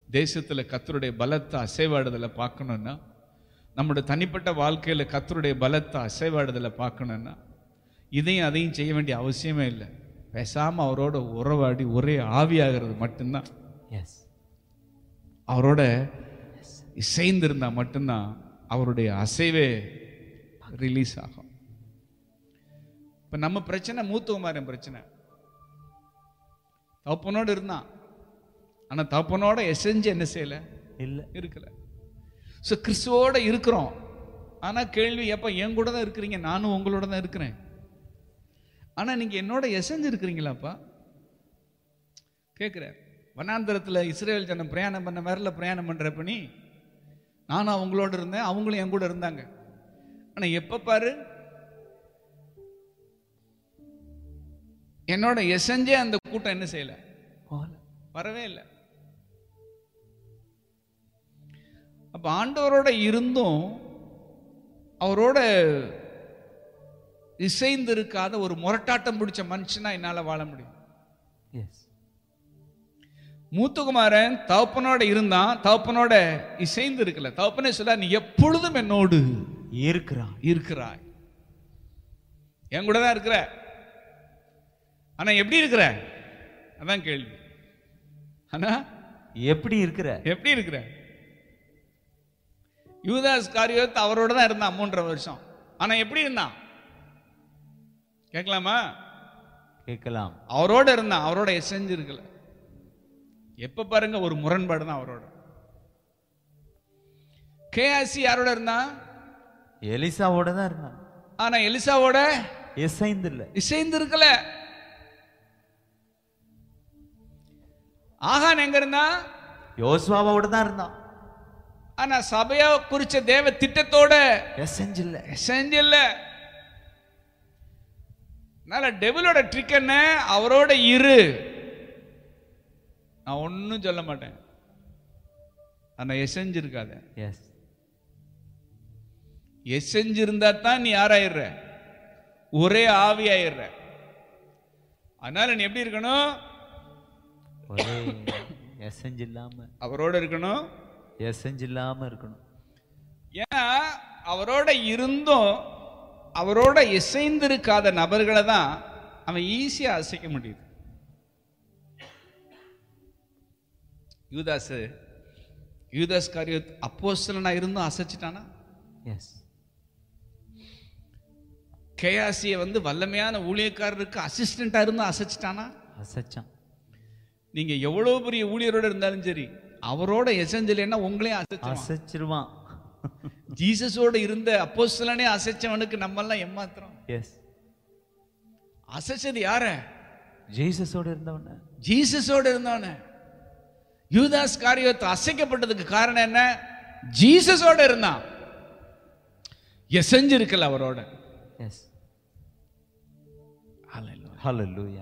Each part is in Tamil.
தேசத்துல கத்தருடைய பலத்தை அசைவாடுதலை பார்க்கணும்னா நம்முடைய தனிப்பட்ட வாழ்க்கையில கத்தருடைய பலத்தை அசைவாடுதலை பார்க்கணும்னா இதையும் அதையும் செய்ய வேண்டிய அவசியமே இல்லை பேசாம அவரோட உறவாடி ஒரே ஆவியாகிறது மட்டும்தான் எஸ் அவரோட இசைந்திருந்தா மட்டும்தான் அவருடைய அசைவே ரிலீஸ் ஆகும் இப்ப நம்ம பிரச்சனை மூத்தகுமாரன் பிரச்சனை தப்பனோடு இருந்தான் ஆனா தப்பனோட எசைஞ்சு என்ன செய்யல இல்ல இருக்கல ஸோ கிறிஸ்துவோட இருக்கிறோம் ஆனா கேள்வி எப்ப என் கூட தான் இருக்கிறீங்க நானும் உங்களோட தான் இருக்கிறேன் ஆனா நீங்க என்னோட எசைஞ்சு இருக்கிறீங்களாப்பா கேட்குறார் வனாந்தரத்துல இஸ்ரேல் ஜனம் பிரயாணம் பண்ண மாதிரில பிரயாணம் பண்றப்ப நீ நானும் அவங்களோட இருந்தேன் அவங்களும் என் கூட இருந்தாங்க ஆனா எப்ப பாரு என்னோட எசைஞ்சே அந்த கூட்டம் என்ன செய்யல போல வரவே இல்லை அப்ப ஆண்டவரோட இருந்தும் அவரோட இசைந்து இருக்காத ஒரு முரட்டாட்டம் பிடிச்ச மனுஷனா என்னால வாழ முடியும் எஸ் மூத்துக்குமாரன் தகப்பனோட இருந்தான் தகப்பனோட இசைந்து இருக்கல தகப்பனே சொல்ல நீ எப்பொழுதும் என்னோடு இருக்கிறான் இருக்கிறாய் என் கூட தான் இருக்கிற ஆனா எப்படி இருக்கிற அதான் கேள்வி ஆனா எப்படி இருக்கிற எப்படி இருக்கிற யூதாஸ் காரியத்து அவரோட தான் இருந்தான் மூன்றரை வருஷம் ஆனா எப்படி இருந்தான் கேட்கலாமா கேட்கலாம் அவரோட இருந்தான் அவரோட எசைஞ்சு இருக்கல எப்ப பாருங்க ஒரு முரண்பாடு தான் அவரோட கேஆசி யாரோட இருந்தான் எலிசாவோட தான் இருந்தான் ஆனா எலிசாவோட எசைந்து இல்ல இசைந்து இருக்கல ஆகான் எங்க இருந்தான் யோசுவாவோட தான் இருந்தான் ஆனா சபையா குறிச்ச தேவ திட்டத்தோட எசைஞ்சு இல்ல செஞ்சில்ல அதனால டெவிலோட ட்ரிக் என்ன அவரோட இரு நான் ஒன்றும் சொல்ல மாட்டேன் ஆனா எசைஞ்சிருக்காத எஸ் எசைஞ்சிருந்தா தான் நீ யாராயிடுற ஒரே ஆவி ஆயிடுற அதனால நீ எப்படி இருக்கணும் ஒரே எசைஞ்சு இல்லாம அவரோட இருக்கணும் எசைஞ்சு இல்லாம இருக்கணும் ஏன்னா அவரோட இருந்தும் அவரோட இசைந்திருக்காத நபர்களை தான் அவன் ஈஸியா அசைக்க முடியுது யூதாஸ் யூதாஸ் காரியத் அப்போஸ்தலனா இருந்தும் அசைச்சிட்டானா எஸ் கேயாசியை வந்து வல்லமையான ஊழியக்காரருக்கு அசிஸ்டண்டா இருந்தும் அசைச்சிட்டானா அசைச்சான் நீங்க எவ்வளவு பெரிய ஊழியரோட இருந்தாலும் சரி அவரோட எசஞ்சலைன்னா உங்களையும் அசைச்சான் அசைச்சிருவான் ஜீசஸோட இருந்த அப்போஸ்தலனே அசைச்சவனுக்கு நம்ம எல்லாம் ஏமாத்துறோம் எஸ் அசைச்சது யார ஜீசஸோட இருந்தவன ஜீசஸோட இருந்தவன யூதாஸ் காரியத்தை அசைக்கப்பட்டதுக்கு காரணம் என்ன ஜீசஸோட இருந்தான் எசைஞ்சிருக்கல அவரோட எஸ் ஹalleluya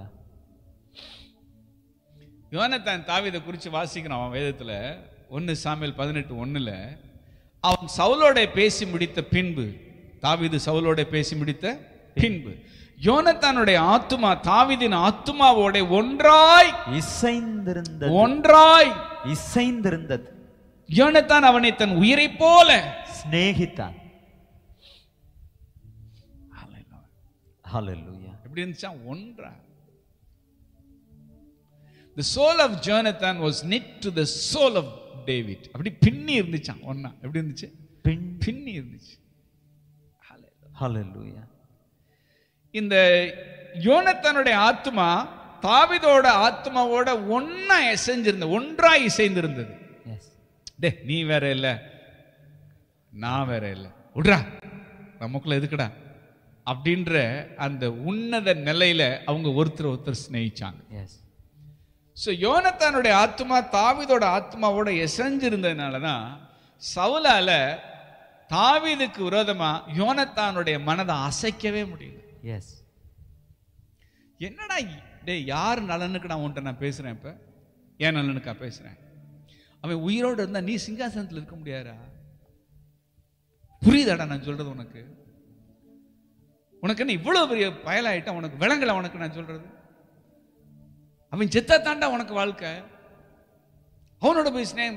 யோனத்தான் தாவீதை குறித்து வாசிக்கிறான் அவன் வேதத்துல ஒன்னு சாமியல் பதினெட்டு ஒண்ணுல அவன் சவுலோட பேசி முடித்த பின்பு தாவீது சவுலோட பேசி முடித்த பின்பு யோனத்தானுடைய ஆத்துமா தாவீதின் ஆத்துமாவோட ஒன்றாய் இசைந்திருந்தது ஒன்றாய் இசைந்திருந்தது யோனத்தான் அவனை தன் உயிரை போல சிநேகித்தான் ஹalleluya எப்படி இருந்துச்சா ஒன்றா The soul of Jonathan was knit to the soul of David. அப்படி பின்னி இருந்துச்சான் ஒண்ணா எப்படி இருந்துச்சு பின் பின்னி இருந்துச்சு ஹalleluya இந்த யோனத்தானுடைய ஆத்மா தாவிதோட ஆத்மாவோட ஒண்ணா இசைஞ்சிருந்த ஒன்றா இசைந்திருந்தது எஸ் டே நீ வேற இல்ல நான் வேற இல்ல விட்றா நமக்குள்ள எதுக்குடா அப்படின்ற அந்த உன்னத நிலையில அவங்க ஒருத்தர் ஒருத்தர் சிநேகிச்சாங்க எஸ் ஸோ யோனத்தானுடைய ஆத்மா தாவீதோட ஆத்மாவோட எசைஞ்சிருந்ததுனால தான் சவுலால தாவீதுக்கு விரோதமா யோனத்தானுடைய மனதை அசைக்கவே முடியல எஸ் என்னடா டேய் யார் நலனுக்கு நான் உன்ட்ட நான் பேசுறேன் இப்ப ஏன் நலனுக்கா பேசுறேன் அவன் உயிரோடு இருந்தா நீ சிங்காசனத்தில் இருக்க முடியாதா புரியுதாடா நான் சொல்றது உனக்கு உனக்கு என்ன இவ்வளவு பெரிய பயலாயிட்டா உனக்கு விளங்கல உனக்கு நான் சொல்றது அவன் செத்தா தாண்டா உனக்கு வாழ்க்கை அவனோட போய் ஸ்நேகம்